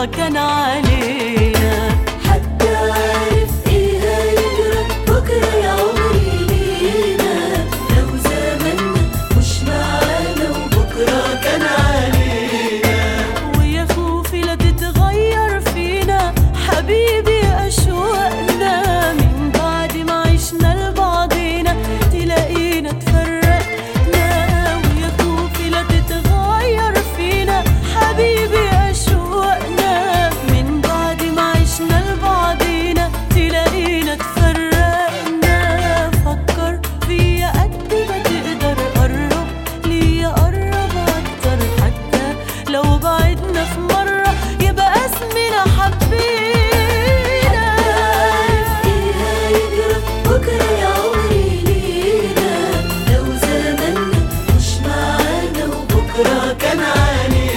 بكرة كان علينا حتى عارف ايه هيجرى بكرة يا عمري لينا لو زماننا مش معانا وبكرة كان علينا ويا خوفي لا تتغير فينا حبيبي أشواقنا من بعد ما عشنا لبعضينا تلاقينا اتفرقنا ويا خوفي لا تتغير فينا حبيبي أشواقنا من بعد ما عشنا لبعضينا تلاقينا اتفرقنا فكر فيا قد ما تقدر قرب ليا قرب أكتر حتى لو بعدنا في مرة يبقى اسمنا حبينا عارف ايه هيجرى بكرة يا عمري لينا لو زماننا مش معانا وبكرة كان علينا